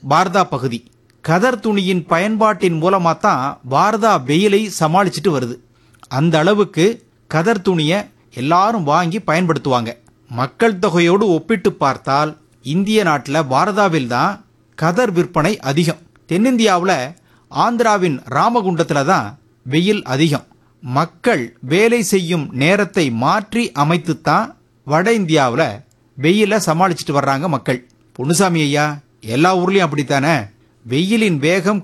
வார்தா பகுதி கதர் துணியின் பயன்பாட்டின் மூலமா தான் வார்தா வெயிலை சமாளிச்சுட்டு வருது அந்த அளவுக்கு கதர் துணியை எல்லாரும் வாங்கி பயன்படுத்துவாங்க மக்கள் தொகையோடு ஒப்பிட்டு பார்த்தால் இந்திய நாட்டில் வாரதாவில் தான் கதர் விற்பனை அதிகம் தென்னிந்தியாவில் ஆந்திராவின் ராமகுண்டத்தில் தான் வெயில் அதிகம் மக்கள் வேலை செய்யும் நேரத்தை மாற்றி அமைத்துத்தான் வட இந்தியாவில் வெயிலை சமாளிச்சுட்டு வர்றாங்க மக்கள் பொன்னுசாமி ஐயா எல்லா ஊர்லயும் அப்படித்தானே வெயிலின் வேகம்